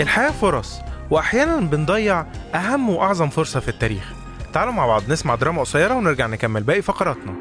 الحياة فرص وأحيانا بنضيع أهم وأعظم فرصة في التاريخ تعالوا مع بعض نسمع دراما قصيرة ونرجع نكمل باقي فقراتنا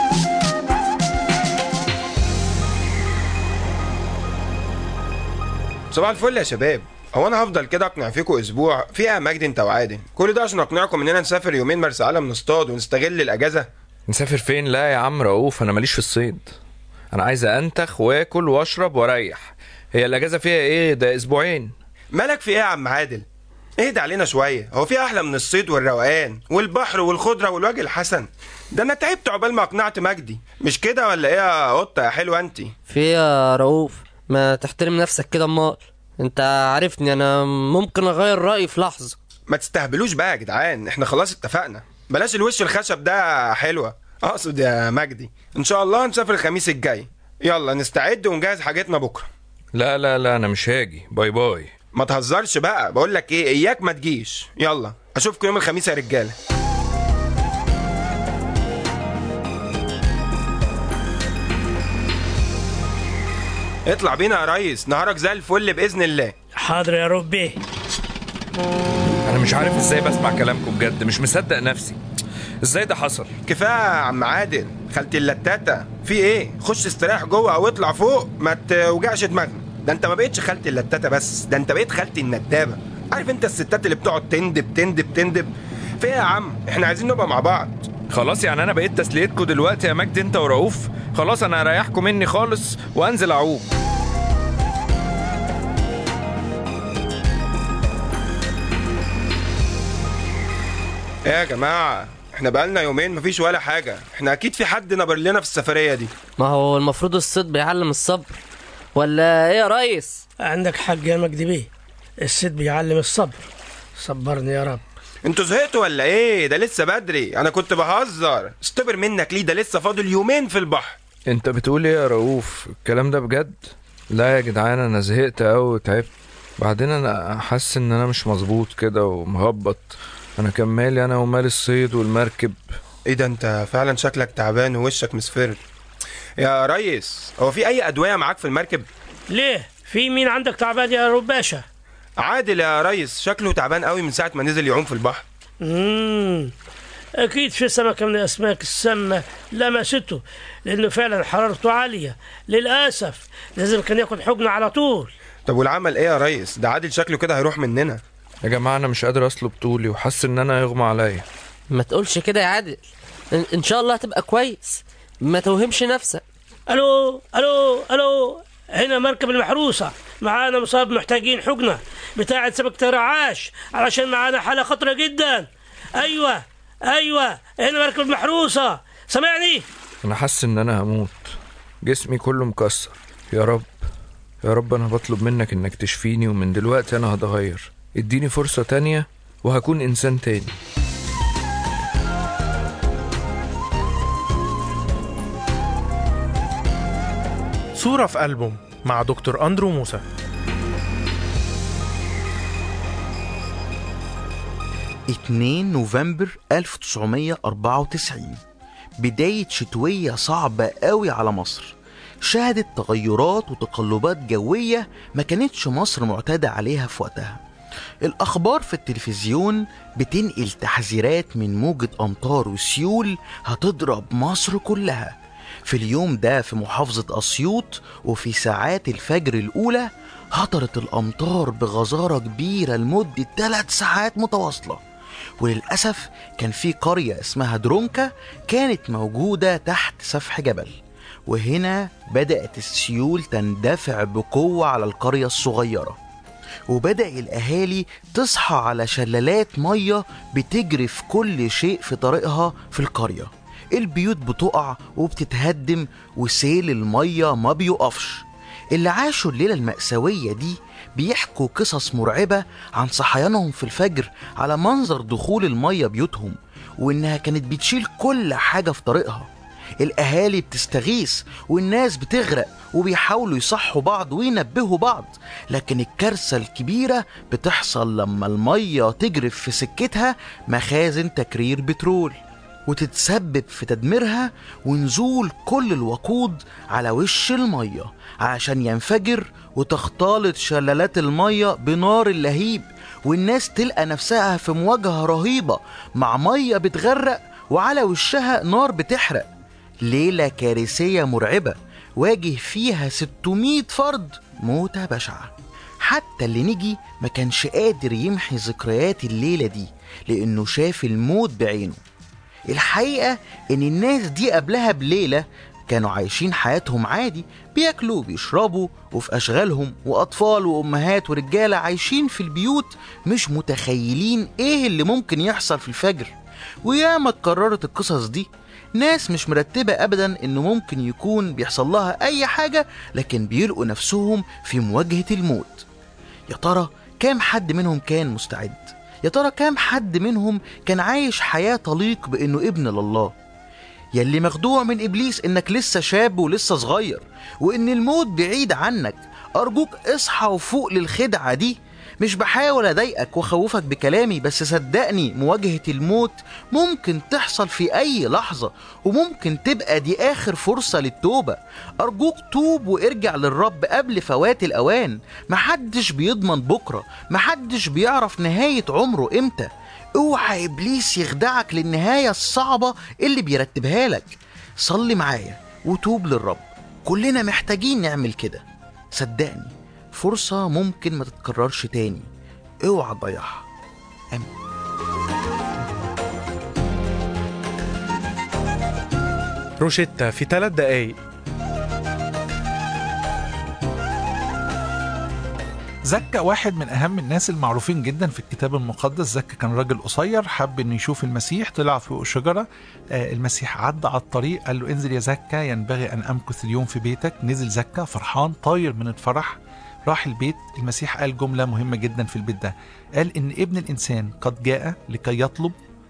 صباح الفل يا شباب هو انا هفضل كده اقنع فيكم اسبوع فيها مجد انت وعادل كل ده عشان اقنعكم اننا نسافر يومين مرسى علم نصطاد ونستغل الاجازه نسافر فين لا يا عم رؤوف انا ماليش في الصيد انا عايز انتخ واكل واشرب واريح هي الاجازه فيها ايه ده اسبوعين مالك في ايه يا عم عادل اهدى علينا شويه هو في احلى من الصيد والروقان والبحر والخضره والوجه الحسن ده انا تعبت عقبال ما اقنعت مجدي مش كده ولا ايه يا قطه يا حلوه انت في إيه يا رؤوف ما تحترم نفسك كده امال انت عارفني انا ممكن اغير رايي في لحظه ما تستهبلوش بقى يا جدعان احنا خلاص اتفقنا بلاش الوش الخشب ده حلوه اقصد يا مجدي ان شاء الله نسافر الخميس الجاي يلا نستعد ونجهز حاجتنا بكره لا لا لا انا مش هاجي باي باي ما تهزرش بقى بقول لك ايه اياك ما تجيش يلا اشوفكم يوم الخميس يا رجاله اطلع بينا يا ريس نهارك زي الفل باذن الله حاضر يا ربي انا مش عارف ازاي بسمع كلامكم بجد مش مصدق نفسي ازاي ده حصل كفايه يا عم عادل خالتي اللتاته في ايه خش استريح جوه او اطلع فوق ما توجعش دماغنا ده انت ما بقتش خالتي اللتاته بس ده انت بقيت خالتي الندابه عارف انت الستات اللي بتقعد تندب تندب تندب في ايه يا عم احنا عايزين نبقى مع بعض خلاص يعني انا بقيت تسليتكم دلوقتي يا مجدي انت ورؤوف خلاص انا هريحكم مني خالص وانزل اعوم ايه يا جماعه احنا بقالنا يومين مفيش ولا حاجه احنا اكيد في حد نبر لنا في السفريه دي ما هو المفروض الصيد بيعلم الصبر ولا ايه يا ريس عندك حق يا مجدي بيه السيد بيعلم الصبر صبرني يا رب انتوا زهقتوا ولا ايه ده لسه بدري انا كنت بهزر استبر منك ليه ده لسه فاضل يومين في البحر انت بتقول ايه يا رؤوف الكلام ده بجد لا يا جدعان انا زهقت قوي وتعبت بعدين انا حاسس ان انا مش مظبوط كده ومهبط انا كان مالي انا ومال الصيد والمركب ايه ده انت فعلا شكلك تعبان ووشك مصفر يا ريس هو في اي ادويه معاك في المركب ليه في مين عندك تعبان يا رباشة عادل يا ريس شكله تعبان قوي من ساعه ما نزل يعوم في البحر مم. أكيد في سمكة من الأسماك السامة لمسته لأنه فعلا حرارته عالية للأسف لازم كان ياخد حقنة على طول طب والعمل ايه يا ريس ده عادل شكله كده هيروح مننا يا جماعه انا مش قادر اصلب طولي وحاسس ان انا هيغمى عليا ما تقولش كده يا عادل ان, إن شاء الله هتبقى كويس ما توهمش نفسك ألو ألو ألو هنا مركب المحروسة معانا مصاب محتاجين حقنة بتاعة سمكة رعاش علشان معانا حالة خطرة جدا أيوة أيوة هنا مركب المحروسة سامعني انا حاسس ان انا هموت جسمي كله مكسر يا رب يا رب انا بطلب منك انك تشفيني ومن دلوقتي انا هتغير اديني فرصة تانية وهكون انسان تاني صورة في ألبوم مع دكتور أندرو موسى 2 نوفمبر 1994 بداية شتوية صعبة قوي على مصر شهدت تغيرات وتقلبات جوية ما كانتش مصر معتادة عليها في وقتها الأخبار في التلفزيون بتنقل تحذيرات من موجة أمطار وسيول هتضرب مصر كلها في اليوم ده في محافظة أسيوط وفي ساعات الفجر الأولى هطرت الأمطار بغزارة كبيرة لمدة ثلاث ساعات متواصلة وللأسف كان في قرية اسمها درونكا كانت موجودة تحت سفح جبل وهنا بدأت السيول تندفع بقوة على القرية الصغيرة وبدأ الأهالي تصحى على شلالات مية بتجري في كل شيء في طريقها في القرية البيوت بتقع وبتتهدم وسيل المية ما بيقفش اللي عاشوا الليلة المأساوية دي بيحكوا قصص مرعبة عن صحيانهم في الفجر على منظر دخول المية بيوتهم وإنها كانت بتشيل كل حاجة في طريقها الأهالي بتستغيث والناس بتغرق وبيحاولوا يصحوا بعض وينبهوا بعض لكن الكارثة الكبيرة بتحصل لما المية تجرف في سكتها مخازن تكرير بترول وتتسبب في تدميرها ونزول كل الوقود على وش المية عشان ينفجر وتختلط شلالات المية بنار اللهيب والناس تلقى نفسها في مواجهة رهيبة مع مية بتغرق وعلى وشها نار بتحرق ليلة كارثية مرعبة واجه فيها 600 فرد موتة بشعة حتى اللي نجي ما كانش قادر يمحي ذكريات الليلة دي لأنه شاف الموت بعينه الحقيقة إن الناس دي قبلها بليلة كانوا عايشين حياتهم عادي بياكلوا وبيشربوا وفي أشغالهم وأطفال وأمهات ورجالة عايشين في البيوت مش متخيلين إيه اللي ممكن يحصل في الفجر وياما اتكررت القصص دي ناس مش مرتبة أبدا إنه ممكن يكون بيحصل لها أي حاجة لكن بيلقوا نفسهم في مواجهة الموت يا ترى كام حد منهم كان مستعد يا ترى كام حد منهم كان عايش حياة تليق بإنه ابن لله يلي مخدوع من إبليس إنك لسه شاب ولسه صغير وإن الموت بعيد عنك أرجوك اصحى وفوق للخدعة دي مش بحاول أضايقك وأخوفك بكلامي بس صدقني مواجهة الموت ممكن تحصل في أي لحظة وممكن تبقى دي آخر فرصة للتوبة أرجوك توب وارجع للرب قبل فوات الأوان محدش بيضمن بكرة محدش بيعرف نهاية عمره إمتى اوعى إبليس يخدعك للنهاية الصعبة اللي بيرتبها لك صلي معايا وتوب للرب كلنا محتاجين نعمل كده صدقني فرصة ممكن ما تتكررش تاني اوعى تضيعها امين روشيتا في ثلاث دقايق زكا واحد من اهم الناس المعروفين جدا في الكتاب المقدس زكا كان راجل قصير حب انه يشوف المسيح طلع فوق شجره آه، المسيح عدى على الطريق قال له انزل يا زكا ينبغي ان امكث اليوم في بيتك نزل زكا فرحان طاير من الفرح راح البيت المسيح قال جمله مهمه جدا في البيت ده قال ان ابن الانسان قد جاء لكي يطلب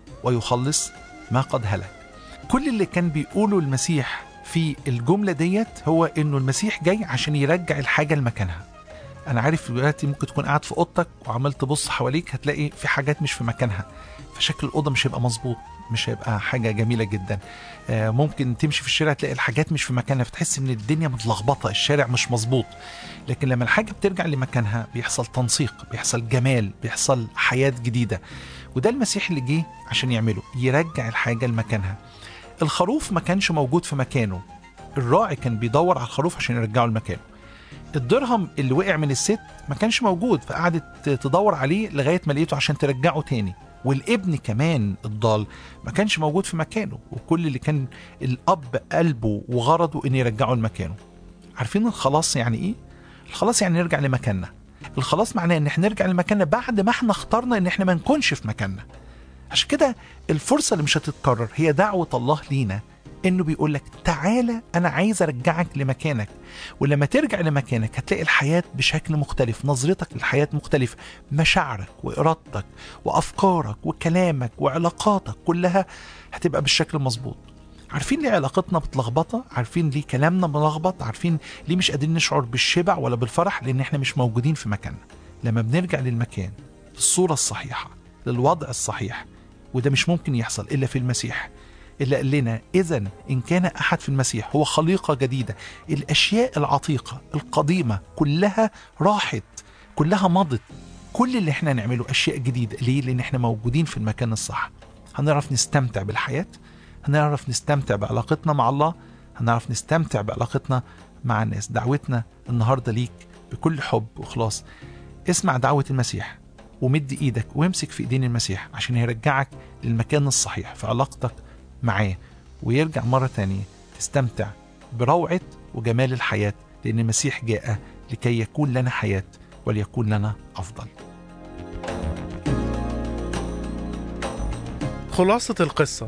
ويخلص ما قد هلك كل اللي كان بيقوله المسيح في الجمله ديت هو انه المسيح جاي عشان يرجع الحاجه لمكانها انا عارف دلوقتي ممكن تكون قاعد في اوضتك وعمال تبص حواليك هتلاقي في حاجات مش في مكانها فشكل الاوضه مش هيبقى مظبوط مش هيبقى حاجه جميله جدا آه، ممكن تمشي في الشارع تلاقي الحاجات مش في مكانها فتحس ان الدنيا متلخبطه الشارع مش مظبوط لكن لما الحاجه بترجع لمكانها بيحصل تنسيق بيحصل جمال بيحصل حياه جديده وده المسيح اللي جه عشان يعمله يرجع الحاجه لمكانها الخروف ما كانش موجود في مكانه الراعي كان بيدور على الخروف عشان يرجعه لمكانه الدرهم اللي وقع من الست ما كانش موجود فقعدت تدور عليه لغايه ما لقيته عشان ترجعه تاني والابن كمان الضال ما كانش موجود في مكانه وكل اللي كان الاب قلبه وغرضه ان يرجعه لمكانه عارفين الخلاص يعني ايه الخلاص يعني نرجع لمكاننا الخلاص معناه ان احنا نرجع لمكاننا بعد ما احنا اخترنا ان احنا ما نكونش في مكاننا عشان كده الفرصه اللي مش هتتكرر هي دعوه الله لينا انه بيقول لك تعالى انا عايز ارجعك لمكانك ولما ترجع لمكانك هتلاقي الحياه بشكل مختلف نظرتك للحياه مختلفه مشاعرك وارادتك وافكارك وكلامك وعلاقاتك كلها هتبقى بالشكل المظبوط عارفين ليه علاقتنا متلخبطه عارفين ليه كلامنا ملخبط عارفين ليه مش قادرين نشعر بالشبع ولا بالفرح لان احنا مش موجودين في مكاننا لما بنرجع للمكان للصوره الصحيحه للوضع الصحيح وده مش ممكن يحصل الا في المسيح اللي قال لنا اذا ان كان احد في المسيح هو خليقه جديده الاشياء العتيقه القديمه كلها راحت كلها مضت كل اللي احنا نعمله اشياء جديده ليه لان احنا موجودين في المكان الصح هنعرف نستمتع بالحياه هنعرف نستمتع بعلاقتنا مع الله هنعرف نستمتع بعلاقتنا مع الناس دعوتنا النهارده ليك بكل حب واخلاص اسمع دعوه المسيح ومد ايدك وامسك في ايدين المسيح عشان يرجعك للمكان الصحيح في علاقتك معاه ويرجع مرة تانية تستمتع بروعة وجمال الحياة لأن المسيح جاء لكي يكون لنا حياة وليكون لنا أفضل خلاصة القصة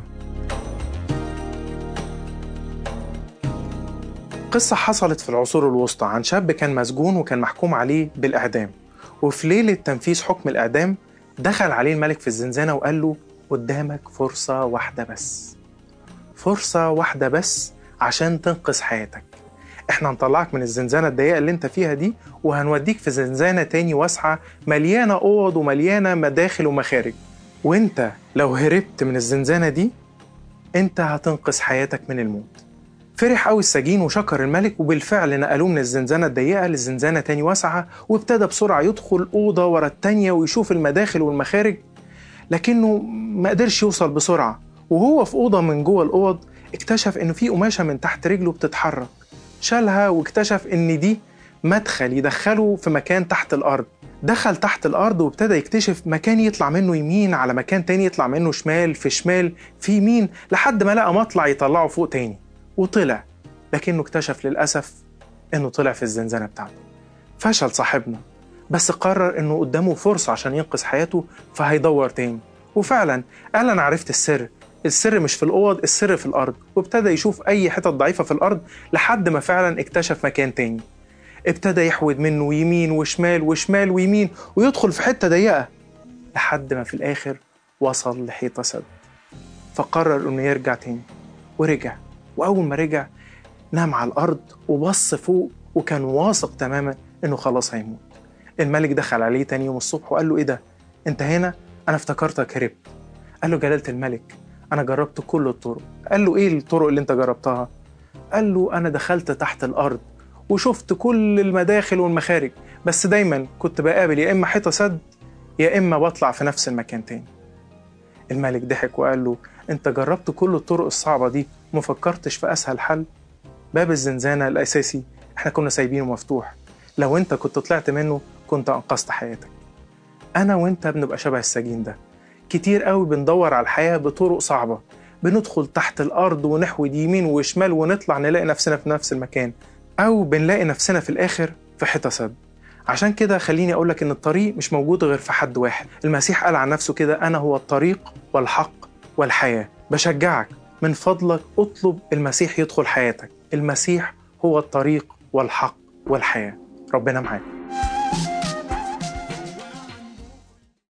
قصة حصلت في العصور الوسطى عن شاب كان مسجون وكان محكوم عليه بالإعدام وفي ليلة تنفيذ حكم الإعدام دخل عليه الملك في الزنزانة وقال له قدامك فرصة واحدة بس فرصة واحدة بس عشان تنقذ حياتك احنا هنطلعك من الزنزانة الضيقة اللي انت فيها دي وهنوديك في زنزانة تاني واسعة مليانة اوض ومليانة مداخل ومخارج وانت لو هربت من الزنزانة دي انت هتنقذ حياتك من الموت فرح قوي السجين وشكر الملك وبالفعل نقلوه من الزنزانة الضيقة للزنزانة تاني واسعة وابتدى بسرعة يدخل أوضة ورا التانية ويشوف المداخل والمخارج لكنه ما قدرش يوصل بسرعة وهو في أوضة من جوه الأوض اكتشف إن في قماشة من تحت رجله بتتحرك شالها واكتشف إن دي مدخل يدخله في مكان تحت الأرض دخل تحت الأرض وابتدى يكتشف مكان يطلع منه يمين على مكان تاني يطلع منه شمال في شمال في يمين لحد ما لقى مطلع يطلعه فوق تاني وطلع لكنه اكتشف للأسف إنه طلع في الزنزانة بتاعته فشل صاحبنا بس قرر إنه قدامه فرصة عشان ينقذ حياته فهيدور تاني وفعلا قال أنا عرفت السر السر مش في الأوض السر في الأرض وابتدى يشوف أي حتت ضعيفة في الأرض لحد ما فعلا اكتشف مكان تاني ابتدى يحود منه يمين وشمال وشمال ويمين ويدخل في حتة ضيقة لحد ما في الآخر وصل لحيطة سد فقرر إنه يرجع تاني ورجع وأول ما رجع نام على الأرض وبص فوق وكان واثق تماما إنه خلاص هيموت الملك دخل عليه تاني يوم الصبح وقال له إيه ده؟ أنت هنا؟ أنا افتكرتك هربت قال له جلالة الملك أنا جربت كل الطرق قال له إيه الطرق اللي أنت جربتها؟ قال له أنا دخلت تحت الأرض وشفت كل المداخل والمخارج بس دايما كنت بقابل يا إما حيطة سد يا إما بطلع في نفس المكان تاني الملك ضحك وقال له أنت جربت كل الطرق الصعبة دي وما فكرتش في أسهل حل باب الزنزانة الأساسي إحنا كنا سايبينه مفتوح لو أنت كنت طلعت منه كنت أنقذت حياتك أنا وأنت بنبقى شبه السجين ده كتير قوي بندور على الحياة بطرق صعبة بندخل تحت الأرض ونحود يمين وشمال ونطلع نلاقي نفسنا في نفس المكان أو بنلاقي نفسنا في الآخر في حيطة سد عشان كده خليني أقولك إن الطريق مش موجود غير في حد واحد المسيح قال عن نفسه كده أنا هو الطريق والحق والحياة بشجعك من فضلك اطلب المسيح يدخل حياتك المسيح هو الطريق والحق والحياة ربنا معاك